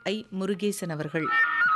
ஐ முருகேசன் அவர்கள்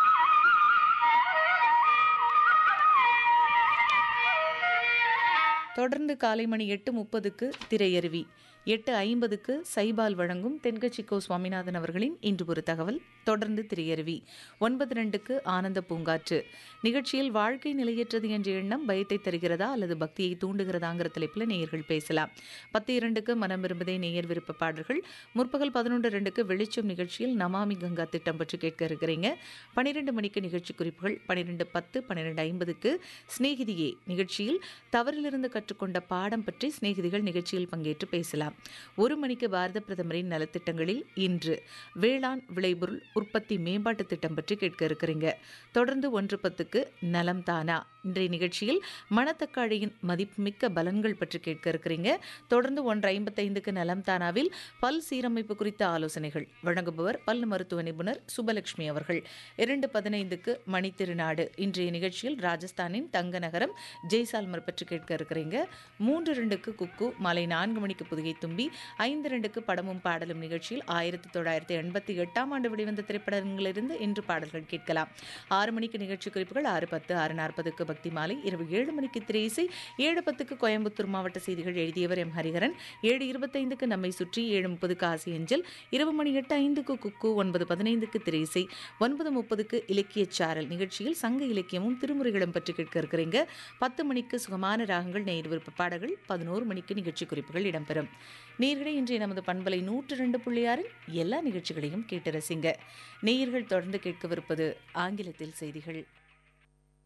தொடர்ந்து காலை மணி எட்டு முப்பதுக்கு திரையருவி எட்டு ஐம்பதுக்கு சைபால் வழங்கும் தென்கட்சிக்கோ சுவாமிநாதன் அவர்களின் இன்று ஒரு தகவல் தொடர்ந்து திரையருவி ஒன்பது ரெண்டுக்கு ஆனந்த பூங்காற்று நிகழ்ச்சியில் வாழ்க்கை நிலையற்றது என்ற எண்ணம் பயத்தை தருகிறதா அல்லது பக்தியை தூண்டுகிறதாங்கிற தலைப்பில் நேயர்கள் பேசலாம் பத்து இரண்டுக்கு மனம் விரும்புதே நேயர் விருப்ப பாடல்கள் முற்பகல் பதினொன்று ரெண்டுக்கு வெளிச்சம் நிகழ்ச்சியில் நமாமி கங்கா திட்டம் பற்றி கேட்க இருக்கிறீங்க பன்னிரெண்டு மணிக்கு நிகழ்ச்சி குறிப்புகள் பன்னிரெண்டு பத்து பன்னிரெண்டு ஐம்பதுக்கு சிநேகிதியே நிகழ்ச்சியில் தவறிலிருந்து கற்றுக்கொண்ட பாடம் பற்றி சிநேகிதிகள் நிகழ்ச்சியில் பங்கேற்று பேசலாம் ஒரு மணிக்கு பாரத பிரதமரின் நலத்திட்டங்களில் இன்று வேளாண் விளைபொருள் உற்பத்தி மேம்பாட்டு திட்டம் பற்றி கேட்க இருக்கிறீங்க தொடர்ந்து ஒன்று பத்துக்கு நலம் தானா இன்றைய நிகழ்ச்சியில் மணத்தக்காளியின் மதிப்புமிக்க பலன்கள் பற்றி கேட்க இருக்கிறீங்க தொடர்ந்து ஒன்று ஐம்பத்தைந்துக்கு நலம் தானாவில் பல் சீரமைப்பு குறித்த ஆலோசனைகள் வழங்குபவர் பல் மருத்துவ நிபுணர் சுபலட்சுமி அவர்கள் இரண்டு பதினைந்துக்கு மணித்திருநாடு இன்றைய நிகழ்ச்சியில் ராஜஸ்தானின் தங்க நகரம் ஜெய்சால்மர் பற்றி கேட்க இருக்கிறீங்க மூன்று ரெண்டுக்கு குக்கு மாலை நான்கு மணிக்கு புதுகை தும்பி ஐந்து ரெண்டுக்கு படமும் பாடலும் நிகழ்ச்சியில் ஆயிரத்தி தொள்ளாயிரத்தி எண்பத்தி எட்டாம் ஆண்டு வெளிவந்த திரைப்படங்களிலிருந்து இன்று பாடல்கள் கேட்கலாம் ஆறு மணிக்கு நிகழ்ச்சி குறிப்புகள் ஆறு பத்து ஆறு நாற்பதுக்கு பக்தி மாலை இரவு ஏழு மணிக்கு திரையிசை ஏழு பத்துக்கு கோயம்புத்தூர் மாவட்ட செய்திகள் எழுதியவர் எம் ஹரிஹரன் ஏழு இருபத்தைந்துக்கு நம்மை சுற்றி ஏழு முப்பதுக்கு ஆசி அஞ்சல் இரவு மணி எட்டு ஐந்துக்கு குக்கு ஒன்பது பதினைந்துக்கு திரையிசை ஒன்பது முப்பதுக்கு இலக்கிய சாரல் நிகழ்ச்சியில் சங்க இலக்கியமும் திருமுறைகளும் பற்றி கேட்க இருக்கிறீங்க பத்து மணிக்கு சுகமான ராகங்கள் நேர் விருப்ப பாடல்கள் பதினோரு மணிக்கு நிகழ்ச்சி குறிப்புகள் இடம்பெறும் நேயர்களே இன்றைய நமது பண்பலை நூற்று ரெண்டு புள்ளி ஆறில் எல்லா நிகழ்ச்சிகளையும் கேட்டு ரசிங்க நேயர்கள் தொடர்ந்து கேட்கவிருப்பது ஆங்கிலத்தில் செய்திகள்